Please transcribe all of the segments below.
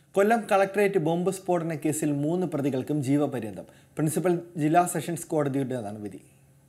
കൊല്ലം collectorate bomb സ്ഫോടന കേസിൽ മൂന്ന് പ്രതികൾക്കും ജീവപര്യന്തം പ്രിൻസിപ്പൽ ജില്ലാ സെഷൻസ് കോടതിയുടേതാണ് വിധി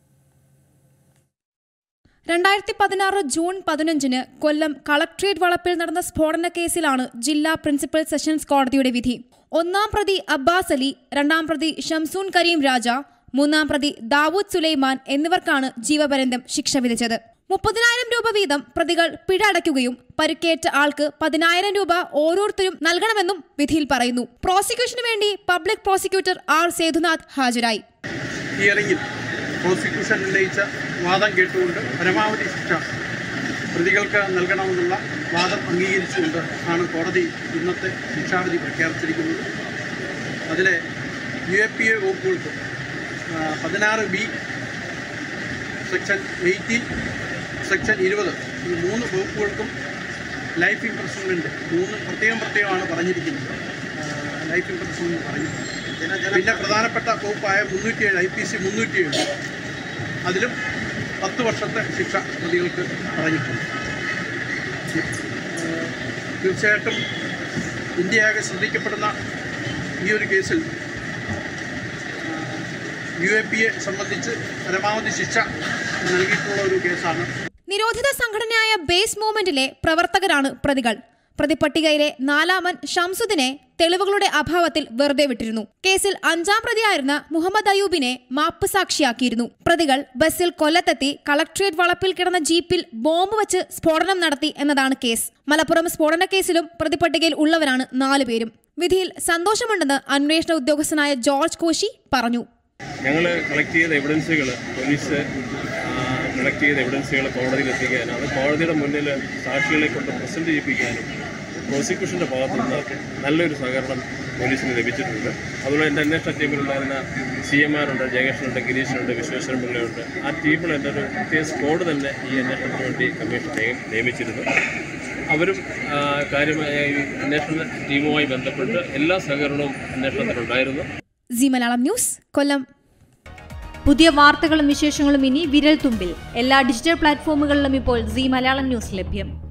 രണ്ടായിരത്തി പതിനാറ് ജൂൺ പതിനഞ്ചിന് കൊല്ലം കളക്ട്രേറ്റ് വളപ്പിൽ നടന്ന സ്ഫോടന കേസിലാണ് ജില്ലാ പ്രിൻസിപ്പൽ സെഷൻസ് കോടതിയുടെ വിധി ഒന്നാം പ്രതി അബ്ബാസ് അലി രണ്ടാം പ്രതി ഷംസൂൺ കരീം രാജ മൂന്നാം പ്രതി ദാവൂദ് സുലൈമാൻ എന്നിവർക്കാണ് ജീവപര്യന്തം ശിക്ഷ വിധിച്ചത് മുപ്പതിനായിരം രൂപ വീതം പ്രതികൾ പിഴ അടയ്ക്കുകയും പരിക്കേറ്റ ആൾക്ക് പതിനായിരം രൂപ ഓരോരുത്തരും നൽകണമെന്നും വിധിയിൽ പറയുന്നു പ്രോസിക്യൂഷന് വേണ്ടി പബ്ലിക് പ്രോസിക്യൂട്ടർ ആർ സേതുനാഥ് ഹാജരായി ഹിയറിംഗിൽ പ്രോസിക്യൂഷൻ ഉന്നയിച്ച വാദം കേട്ടുകൊണ്ട് പരമാവധി ശിക്ഷ പ്രതികൾക്ക് നൽകണമെന്നുള്ള വാദം അംഗീകരിച്ചുകൊണ്ട് ആണ് കോടതി ഇന്നത്തെ ശിക്ഷാവിധി പ്രഖ്യാപിച്ചിരിക്കുന്നത് അതിലെ യു എ പി എ വകുപ്പുകൾക്ക് പതിനാറ് ബി സെക്ഷൻ എയ്റ്റീൻ സെക്ഷൻ ഇരുപത് ഈ മൂന്ന് വകുപ്പുകൾക്കും ലൈഫ് ഇംപ്രസ്മെൻറ്റ് മൂന്ന് പ്രത്യേകം പ്രത്യേകമാണ് പറഞ്ഞിരിക്കുന്നത് ലൈഫ് ഇംപ്രസ്മെൻറ്റ് പറഞ്ഞു പിന്നെ പ്രധാനപ്പെട്ട വകുപ്പായ മുന്നൂറ്റിയേഴ് ഐ പി സി മുന്നൂറ്റിയേഴ് അതിലും പത്ത് വർഷത്തെ ശിക്ഷ പ്രതികൾക്ക് പറഞ്ഞിട്ടുണ്ട് ഏഹ് തീർച്ചയായിട്ടും ഇന്ത്യയാകെ ശ്രദ്ധിക്കപ്പെടുന്ന ഈ ഒരു കേസിൽ യു എ പി എ സംബന്ധിച്ച് പരമാവധി ശിക്ഷ നൽകിയിട്ടുള്ള ഒരു കേസാണ് നിരോധിത സംഘടനയായ ബേസ് മൂവ്മെന്റിലെ പ്രവർത്തകരാണ് പ്രതികൾ പ്രതിപട്ടികയിലെ നാലാമൻ ഷംസുദിനെ തെളിവുകളുടെ അഭാവത്തിൽ വെറുതെ വിട്ടിരുന്നു കേസിൽ അഞ്ചാം പ്രതിയായിരുന്ന മുഹമ്മദ് അയൂബിനെ മാപ്പ് സാക്ഷിയാക്കിയിരുന്നു പ്രതികൾ ബസ്സിൽ കൊല്ലത്തെത്തി കളക്ട്രേറ്റ് വളപ്പിൽ കിടന്ന ജീപ്പിൽ ബോംബ് വെച്ച് സ്ഫോടനം നടത്തി എന്നതാണ് കേസ് മലപ്പുറം സ്ഫോടന കേസിലും പ്രതിപട്ടികയിൽ ഉള്ളവരാണ് നാലുപേരും വിധിയിൽ സന്തോഷമുണ്ടെന്ന് അന്വേഷണ ഉദ്യോഗസ്ഥനായ ജോർജ് കോശി പറഞ്ഞു ഞങ്ങൾ കളക്ട് ചെയ്ത എവിഡൻസുകൾ പോലീസ് കളക്ട് ചെയ്ത എവിഡൻസുകൾ കോടതിയിൽ എത്തിക്കാനും അത് കോടതിയുടെ മുന്നിൽ സാക്ഷികളെ കൊണ്ട് പ്രസൻറ്റ് ചെയ്യിപ്പിക്കാനും പ്രോസിക്യൂഷൻ്റെ ഭാഗത്തു നിന്ന് നല്ലൊരു സഹകരണം പോലീസിന് ലഭിച്ചിട്ടുണ്ട് അതുപോലെ എൻ്റെ അന്വേഷണ ടീമിലുണ്ടായിരുന്ന സി എം ആറുണ്ട് ജയകൃഷ്ണനുണ്ട് ഗിരീഷനുണ്ട് വിശ്വേശ്വരൻ പിള്ളയുണ്ട് ആ ടീമിൽ എൻ്റെ ഒരു പ്രത്യേക സ്ക്വാഡ് തന്നെ ഈ അന്വേഷണത്തിന് വേണ്ടി കമ്മീഷൻ നിയ- നിയമിച്ചിരുന്നു അവരും ആ, കാര്യമായ ഈ അന്വേഷണ ടീമുമായി ബന്ധപ്പെട്ട് എല്ലാ സഹകരണവും അന്വേഷണത്തിനുണ്ടായിരുന്നു സി മലയാളം ന്യൂസ് കൊല്ലം പുതിയ വാർത്തകളും വിശേഷങ്ങളും ഇനി വിരൽ തുമ്പിൽ എല്ലാ ഡിജിറ്റൽ പ്ലാറ്റ്ഫോമുകളിലും ഇപ്പോൾ സി മലയാളം ന്യൂസ് ലഭ്യം